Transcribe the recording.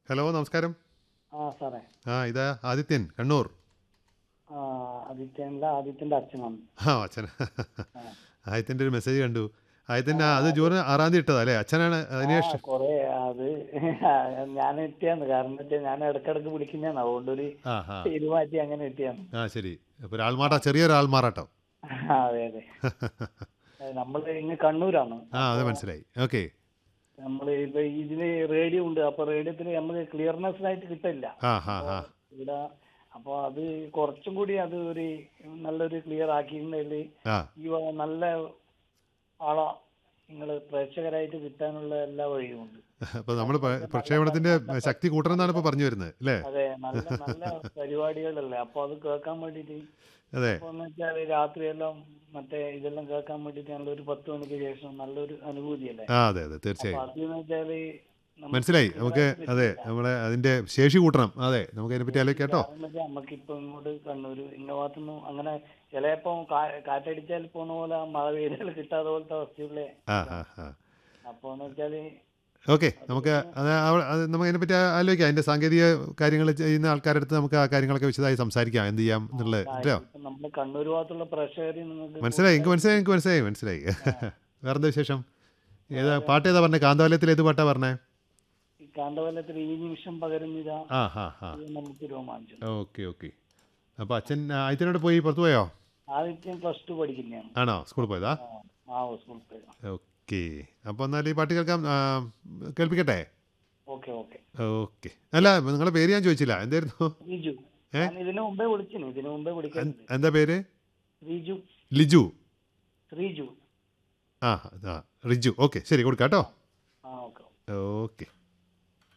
Hello നമസ്കാരം ആ സാറേ ആ ഇതാ ആദിത്യൻ കണ്ണൂർ ആ ആദിത്യനല്ല ആദിത്യന്റെ അച്ഛനാണ് ആ അച്ഛൻ ആദിത്യൻ്റെ ഒരു മെസ്സേജ് കണ്ടു ആദിത്യൻ്റെ അത് ജൂൺ ആറാം തീയതി ഇട്ടതാ അല്ലേ അച്ഛനാണ് അതിന് ആ കൊറേ അത് ഞാൻ എത്തിയാന്ന് കാരണം വെച്ചാൽ ഞാൻ ഇടക്കിടക്ക് വിളിക്കുന്നതാണ് അതുകൊണ്ടൊരു ആ ആ പേര് മാറ്റി അങ്ങനെ എത്തിയാന്ന് ആ ശരി അപ്പോൾ ഒരു ആൾമാറാ ചെറിയൊരു ആൾമാറാട്ടം ആ, അതെ അതെ നമ്മൾ ഇങ്ങ് കണ്ണൂരാണ് ആ അത് മനസ്സിലായി ഓക്കെ നമ്മൾ ഇപ്പൊ ഇതിന് റേഡിയോ ഉണ്ട് അപ്പൊ റേഡിയോത്തിന് നമുക്ക് ക്ലിയർനെസ് ആയിട്ട് കിട്ടില്ല ആ ആ ആ ഇവിടെ അപ്പൊ അത് കുറച്ചും കൂടി അത് ഒരു നല്ലൊരു ക്ലിയർ ആക്കിയിട്ടുണ്ടെങ്കിൽ ആ ഈ വ- നല്ല ആളാ നിങ്ങൾ പ്രേക്ഷകരായിട്ട് കിട്ടാനുള്ള എല്ലാ വഴിയും ഉണ്ട് അപ്പോൾ നമ്മൾ പ്രക്ഷേപണത്തിൻ്റെ ശക്തി കൂട്ടണമെന്നാണ് ഇപ്പോൾ പറഞ്ഞു വരുന്നത് അല്ലേ അതെ നല്ല നല്ല പരിപാടികളല്ലേ അപ്പൊ അത് കേൾക്കാൻ വേണ്ടിട്ട് അതെ ഇപ്പൊ എന്ന് വെച്ചാല് രാത്രിയെല്ലാം മറ്റേ ഇതെല്ലാം കേൾക്കാൻ വേണ്ടിട്ട് നല്ലൊരു പത്ത് മണിക്ക് ശേഷം നല്ലൊരു അനുഭൂതിയല്ലേ ആ അതെ അതെ അപ്പൊ തീർച്ചയായും അതെന്ന് വെച്ചാല് നമുക്ക് മനസ്സിലായി നമുക്ക് അതെ നമ്മളെ അതിൻ്റെ ശേഷി കൂട്ടണം അതെ നമുക്ക് അതിനെപ്പറ്റി ആലോചിക്കാം കേട്ടോ കാരണം വെച്ചാ നമുക്കിപ്പൊ ഇങ്ങോട്ട് കണ്ണൂര് ഇന്ന ഭാഗത്തൊന്നും അങ്ങനെ ചിലപ്പോ കാ- കാറ്റടിച്ചാൽ പോണ പോലെ മഴ പെയ്താൽ കിട്ടാത്ത പോലത്തെ അവസ്ഥയുള്ളേ ആ ആ ആ അപ്പൊ എന്ന് വെച്ചാല് ഓക്കെ നമുക്ക് അത് അവ- അത് നമുക്ക് അതിനെപ്പറ്റി ആലോചിക്കാം അതിൻ്റെ സാങ്കേതിക കാര്യങ്ങൾ ചെയ്യുന്ന ആൾക്കാരുടെ അടുത്ത് നമുക്ക് ആ കാര്യങ്ങളൊക്കെ വിശദമായി സംസാരിക്കാം എന്ത് ചെയ്യാം എന്നുള്ളത് കേട്ടോ ഇപ്പൊ നമ്മള് കണ്ണൂർ ഭാഗത്തുള്ള പ്രേക്ഷകരെ നിങ്ങൾക്ക് മനസ്സിലായി എനിക്ക് മനസ്സിലായി എനിക്ക് മനസ്സിലായി മനസ്സിലായി വേറെന്താ വിശേഷം ഏതാ പാട്ട് ഏതാ പറഞ്ഞേ കാന്തവാലയത്തിൽ ഏത് പാട്ടാ പറഞ്ഞേ ഈ കാന്തവല്ലത്തിൽ ഈ നിമിഷം പകരുന്നിതാ ആ ഹാ ഹാ ഇത് നമുക്ക് രോമാഞ്ചം ഓക്കെ ഓക്കെ അപ്പോൾ അച്ഛൻ ആദ്യത്തിനോട് പോയി പുറത്തു പോയോ ആദിത്യം പ്ലസ് ടു പഠിക്കുന്നതാണ് ആണോ സ്കൂളിൽ പോയതാ ആ, ആ സ്കൂളിൽ പോയതാണ് ഓക്കെ അപ്പോൾ എന്നാൽ ഈ പാട്ട് കേൾക്കാം ആ, കേൾപ്പിക്കട്ടെ ഓക്കെ ഓക്കെ ഓക്കെ അല്ല നിങ്ങളുടെ പേര് ഞാൻ ചോദിച്ചില്ല എന്തായിരുന്നു റിജു ഏ? ഞാൻ ഇതിനു മുമ്പേ വിളിച്ചിന് ഇതിനു മുമ്പേ വിളിക്കാറുണ്ട് എന്താ പേര് റിജു ലിജു ശ്രീജു ആ ആ റിജു ഓക്കെ ശരി കൊടുക്കാം കേട്ടോ ആ ഓക്കെ ഓക്കെ